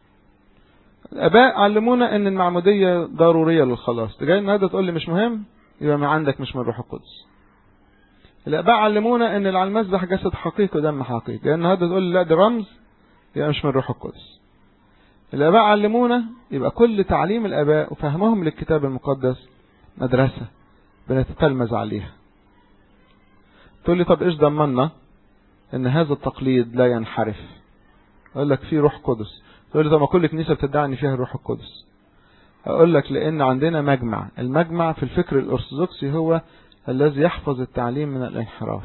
S1: الاباء علمونا ان المعمودية ضرورية للخلاص جاي النهارده تقول لي مش مهم يبقى ما عندك مش من الروح القدس الآباء علمونا ان اللي على المذبح جسد حقيقي ودم حقيقي لان النهارده تقول لي لا ده رمز يبقى مش من الروح القدس الآباء علمونا يبقى كل تعليم الآباء وفهمهم للكتاب المقدس مدرسة بنتتلمذ عليها تقول لي طب ايش ضمننا ان هذا التقليد لا ينحرف اقول لك في روح قدس تقول لي طب ما كل كنيسة بتدعي ان فيها الروح القدس اقول لك لان عندنا مجمع المجمع في الفكر الارثوذكسي هو الذي يحفظ التعليم من الانحراف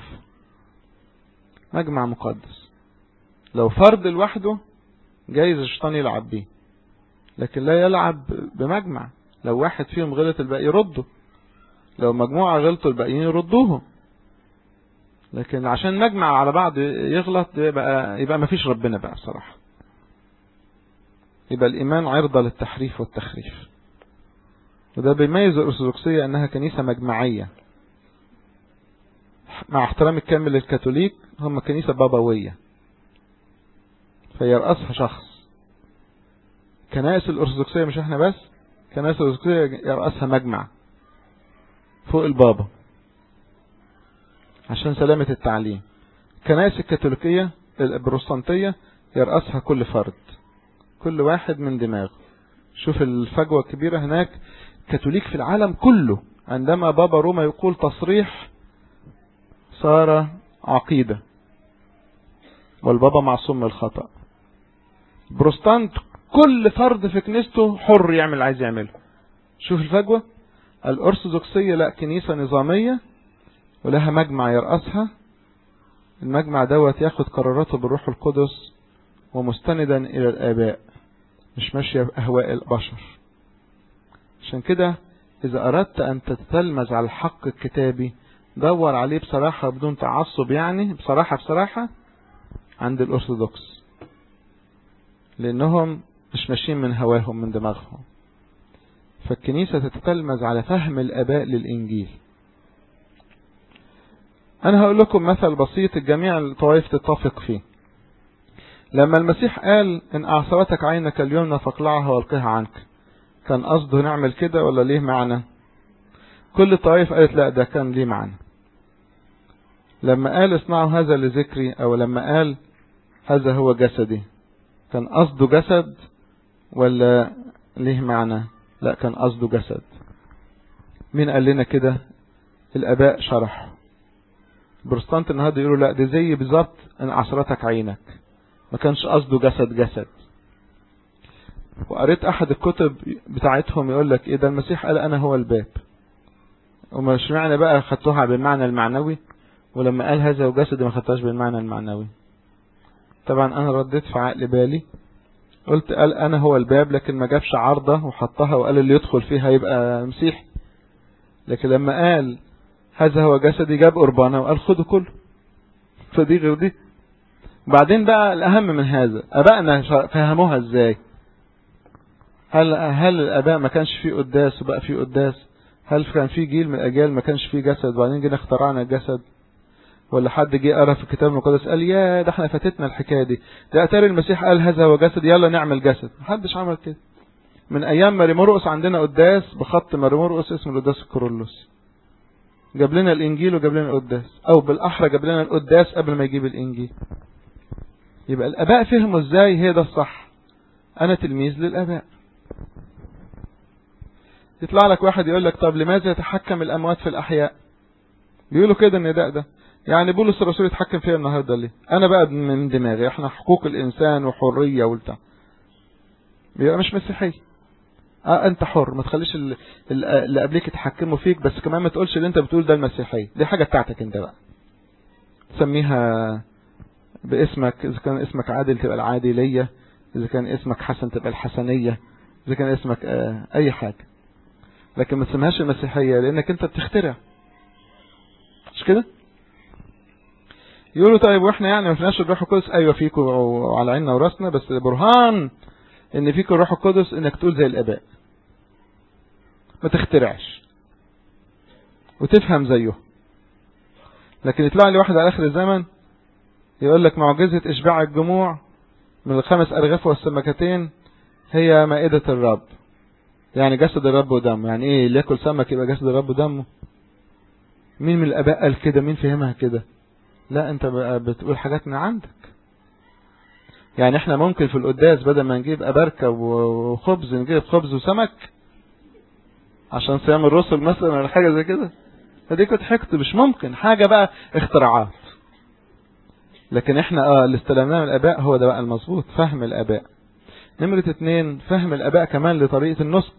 S1: مجمع مقدس لو فرد لوحده جايز الشيطان يلعب بيه لكن لا يلعب بمجمع لو واحد فيهم غلط الباقي يرده لو مجموعة غلطوا الباقيين يردوهم لكن عشان مجمع على بعض يغلط يبقى يبقى ما فيش ربنا بقى بصراحة يبقى الإيمان عرضة للتحريف والتخريف وده بيميز الأرثوذكسية أنها كنيسة مجمعية مع احترام الكامل للكاثوليك هم كنيسة بابوية فيرأسها شخص كنائس الأرثوذكسية مش احنا بس كنائس الأرثوذكسية يرأسها مجمع فوق البابا عشان سلامة التعليم كنائس الكاثوليكية البروستانتية يرأسها كل فرد كل واحد من دماغه شوف الفجوة الكبيرة هناك كاثوليك في العالم كله عندما بابا روما يقول تصريح صار عقيدة والبابا معصوم من الخطأ بروستانت كل فرد في كنيسته حر يعمل اللي عايز يعمله شوف الفجوة الأرثوذكسية لا كنيسة نظامية ولها مجمع يرأسها المجمع دوت ياخد قراراته بالروح القدس ومستندا إلى الآباء مش ماشية بأهواء البشر عشان كده إذا أردت أن تتلمذ على الحق الكتابي دور عليه بصراحة بدون تعصب يعني بصراحة بصراحة عند الأرثوذكس لأنهم مش ماشيين من هواهم من دماغهم فالكنيسة تتتلمذ على فهم الآباء للإنجيل أنا هقول لكم مثل بسيط الجميع الطوائف تتفق فيه لما المسيح قال إن أعصرتك عينك اليمنى فاقلعها والقها عنك كان قصده نعمل كده ولا ليه معنى كل الطوائف قالت لا ده كان ليه معنى لما قال اصنعوا هذا لذكري او لما قال هذا هو جسدي كان قصده جسد ولا ليه معنى لا كان قصده جسد مين قال لنا كده الاباء شرحوا بروستانت النهارده يقولوا لا دي زي بالظبط ان عصرتك عينك ما كانش قصده جسد جسد وقريت احد الكتب بتاعتهم يقول لك ايه ده المسيح قال انا هو الباب ومش معنى بقى خدتوها بالمعنى المعنوي ولما قال هذا وجسد ما خدتهاش بالمعنى المعنوي طبعا انا رديت في عقل بالي قلت قال انا هو الباب لكن ما جابش عارضة وحطها وقال اللي يدخل فيها يبقى مسيحي لكن لما قال هذا هو جسدي جاب قربانه وقال خدوا كله فدي غير دي وبعدين بقى الاهم من هذا ابائنا فهموها ازاي هل هل الاباء ما كانش فيه قداس وبقى فيه قداس هل كان في جيل من الاجيال ما كانش فيه جسد وبعدين جينا اخترعنا الجسد ولا حد جه قرا في الكتاب المقدس قال يا ده احنا فاتتنا الحكايه دي ده اتاري المسيح قال هذا هو جسد يلا نعمل جسد محدش عمل كده من ايام ماري مرقس عندنا قداس بخط ماري مرقس اسمه القداس الكورولوس جاب لنا الانجيل وجاب لنا القداس او بالاحرى جاب لنا القداس قبل ما يجيب الانجيل يبقى الاباء فهموا ازاي هي ده الصح انا تلميذ للاباء يطلع لك واحد يقول لك طب لماذا يتحكم الاموات في الاحياء بيقولوا كده ان ده ده يعني بولس الرسول يتحكم فيها النهارده ليه انا بقى من دماغي احنا حقوق الانسان وحريه وبتاع يبقى مش مسيحي اه انت حر ما تخليش اللي قبليك يتحكموا فيك بس كمان ما تقولش اللي انت بتقول ده المسيحيه دي حاجه بتاعتك انت بقى تسميها باسمك اذا كان اسمك عادل تبقى العادليه اذا كان اسمك حسن تبقى الحسنيه اذا كان اسمك آه اي حاجه لكن ما تسميهاش المسيحيه لانك انت بتخترع مش كده يقولوا طيب واحنا يعني ما فيناش الروح القدس ايوه فيكم وعلى عيننا وراسنا بس برهان ان فيكم الروح القدس انك تقول زي الاباء ما تخترعش وتفهم زيه لكن يطلع لي واحد على اخر الزمن يقول لك معجزة اشباع الجموع من الخمس ارغفة والسمكتين هي مائدة الرب يعني جسد الرب ودمه يعني ايه اللي ياكل سمك يبقى جسد الرب ودمه مين من الآباء قال كده مين فهمها كده لا انت بقى بتقول حاجات من عندك يعني احنا ممكن في القداس بدل ما نجيب أبركة وخبز نجيب خبز وسمك عشان صيام الرسل مثلا ولا حاجة زي كده فدي كنت حكت مش ممكن حاجة بقى اختراعات لكن احنا اه اللي استلمناه من الآباء هو ده بقى المظبوط فهم الآباء نمرة اتنين فهم الآباء كمان لطريقة النسك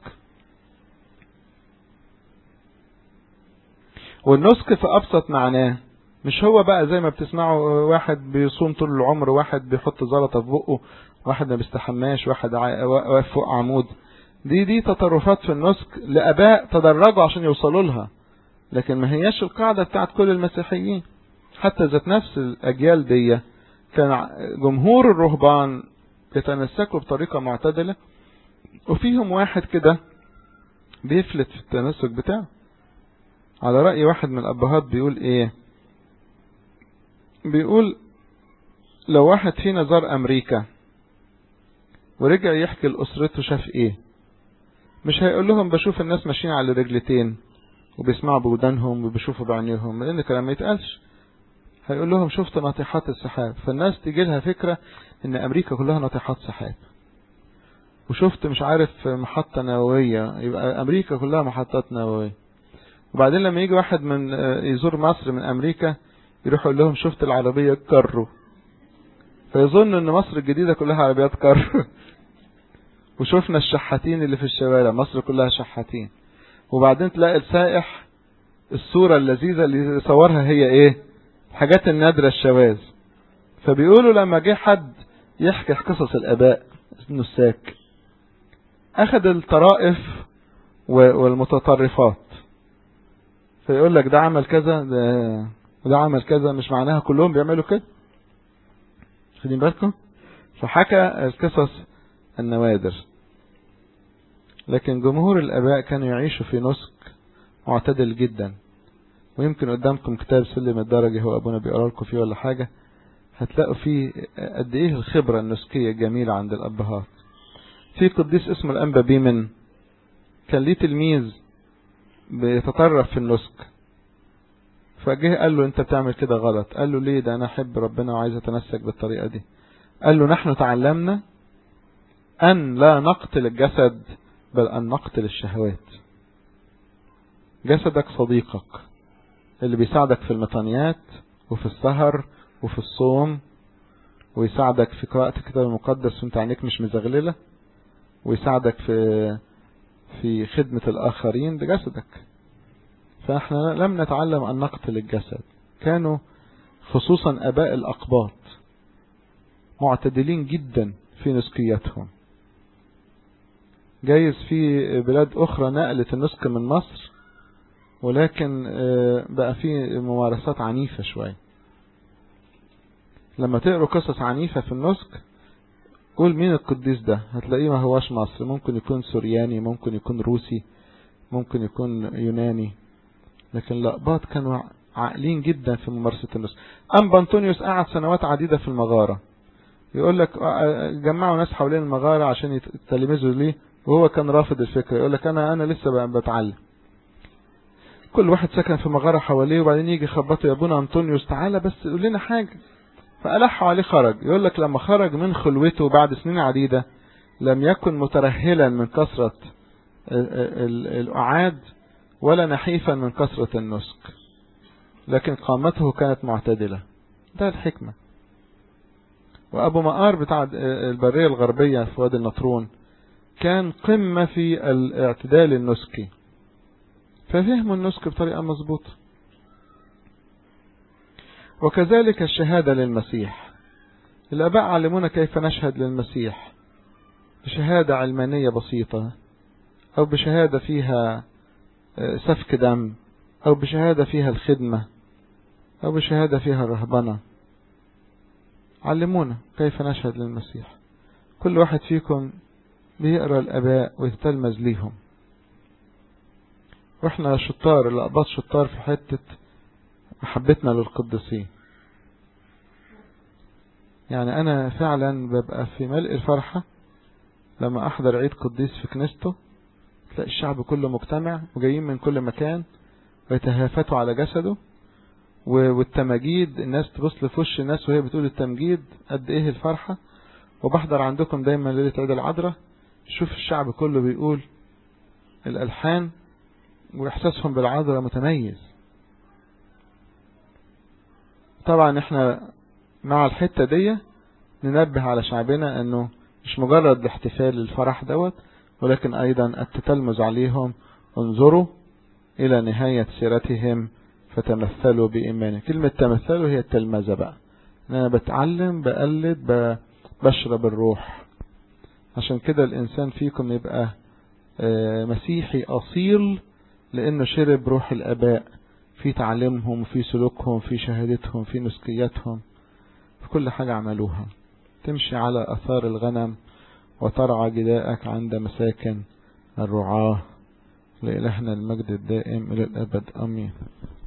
S1: والنسك في أبسط معناه مش هو بقى زي ما بتسمعوا واحد بيصوم طول العمر واحد بيحط زلطة في بقه واحد ما بيستحماش واحد واقف فوق عمود دي دي تطرفات في النسك لآباء تدرجوا عشان يوصلوا لها لكن ما هياش القاعدة بتاعت كل المسيحيين حتى ذات نفس الأجيال دي كان جمهور الرهبان يتنسكوا بطريقة معتدلة وفيهم واحد كده بيفلت في التنسك بتاعه على رأي واحد من الأبهات بيقول إيه بيقول لو واحد فينا زار أمريكا ورجع يحكي لأسرته شاف إيه مش هيقول لهم بشوف الناس ماشيين على رجلتين وبيسمعوا بودانهم وبيشوفوا بعينيهم لأن الكلام ما يتقالش هيقول لهم شفت ناطحات السحاب فالناس تيجي لها فكرة ان امريكا كلها ناطحات سحاب وشفت مش عارف محطة نووية يبقى امريكا كلها محطات نووية وبعدين لما يجي واحد من يزور مصر من امريكا يروح يقول لهم شفت العربية كرو فيظن ان مصر الجديدة كلها عربيات كرو وشفنا الشحاتين اللي في الشوارع مصر كلها شحاتين وبعدين تلاقي السائح الصورة اللذيذة اللي صورها هي ايه الحاجات النادرة الشواذ فبيقولوا لما جه حد يحكي قصص الآباء النساك أخذ الطرائف والمتطرفات فيقول لك ده عمل كذا ده وده عمل كذا مش معناها كلهم بيعملوا كده خدين بالكم فحكى القصص النوادر لكن جمهور الآباء كانوا يعيشوا في نسك معتدل جدا ويمكن قدامكم كتاب سلم الدرجة هو أبونا بيقرأ لكم فيه ولا حاجة هتلاقوا فيه قد إيه الخبرة النسكية الجميلة عند الأبهات في قديس اسمه الأنبا بيمن كان ليه تلميذ بيتطرف في النسك فجه قال له انت بتعمل كده غلط قال له ليه ده انا احب ربنا وعايز اتنسك بالطريقة دي قال له نحن تعلمنا ان لا نقتل الجسد بل ان نقتل الشهوات جسدك صديقك اللي بيساعدك في المطانيات وفي السهر وفي الصوم ويساعدك في قراءة الكتاب المقدس وانت عينيك مش مزغللة ويساعدك في في خدمة الآخرين ده جسدك فاحنا لم نتعلم أن نقتل الجسد كانوا خصوصا أباء الأقباط معتدلين جدا في نسكيتهم جايز في بلاد أخرى نقلت النسك من مصر ولكن بقى في ممارسات عنيفة شوية لما تقروا قصص عنيفة في النسك قول مين القديس ده هتلاقيه ما هواش مصري ممكن يكون سورياني ممكن يكون روسي ممكن يكون يوناني لكن الأقباط كانوا عاقلين جدا في ممارسة النسك أنبا أنطونيوس قعد سنوات عديدة في المغارة يقول لك جمعوا ناس حوالين المغارة عشان يتلمذوا ليه وهو كان رافض الفكرة يقول لك أنا أنا لسه بتعلم كل واحد سكن في مغارة حواليه وبعدين يجي يخبطوا يا ابونا أنطونيوس تعالى بس قول لنا حاجة فألحوا عليه خرج يقول لك لما خرج من خلوته بعد سنين عديدة لم يكن مترهلا من كثرة الأعاد ولا نحيفا من كثرة النسك لكن قامته كانت معتدلة ده الحكمة وأبو مقار بتاع البرية الغربية في وادي النطرون كان قمة في الاعتدال النسكي ففهموا النسك بطريقة مظبوطة وكذلك الشهادة للمسيح الآباء علمونا كيف نشهد للمسيح بشهادة علمانية بسيطة أو بشهادة فيها سفك دم أو بشهادة فيها الخدمة أو بشهادة فيها الرهبنة علمونا كيف نشهد للمسيح كل واحد فيكم بيقرأ الآباء ويتلمذ ليهم واحنا شطار الأقباط شطار في حتة محبتنا للقديسين يعني أنا فعلا ببقى في ملء الفرحة لما أحضر عيد قديس في كنيسته تلاقي الشعب كله مجتمع وجايين من كل مكان ويتهافتوا على جسده والتماجيد الناس تبص في وش الناس وهي بتقول التمجيد قد ايه الفرحة وبحضر عندكم دايما ليلة عيد العذراء شوف الشعب كله بيقول الألحان وإحساسهم بالعذراء متميز طبعا احنا مع الحتة دي ننبه على شعبنا انه مش مجرد الاحتفال الفرح دوت ولكن ايضا التتلمذ عليهم انظروا الى نهاية سيرتهم فتمثلوا بإيمانه كلمة تمثلوا هي التلمذة بقى أنا بتعلم بقلد بشرب الروح عشان كده الإنسان فيكم يبقى مسيحي أصيل لأنه شرب روح الآباء في تعليمهم في سلوكهم في شهادتهم في نسكيتهم في كل حاجة عملوها تمشي على أثار الغنم وترعى جداءك عند مساكن الرعاة لإلهنا المجد الدائم إلى الأبد أمين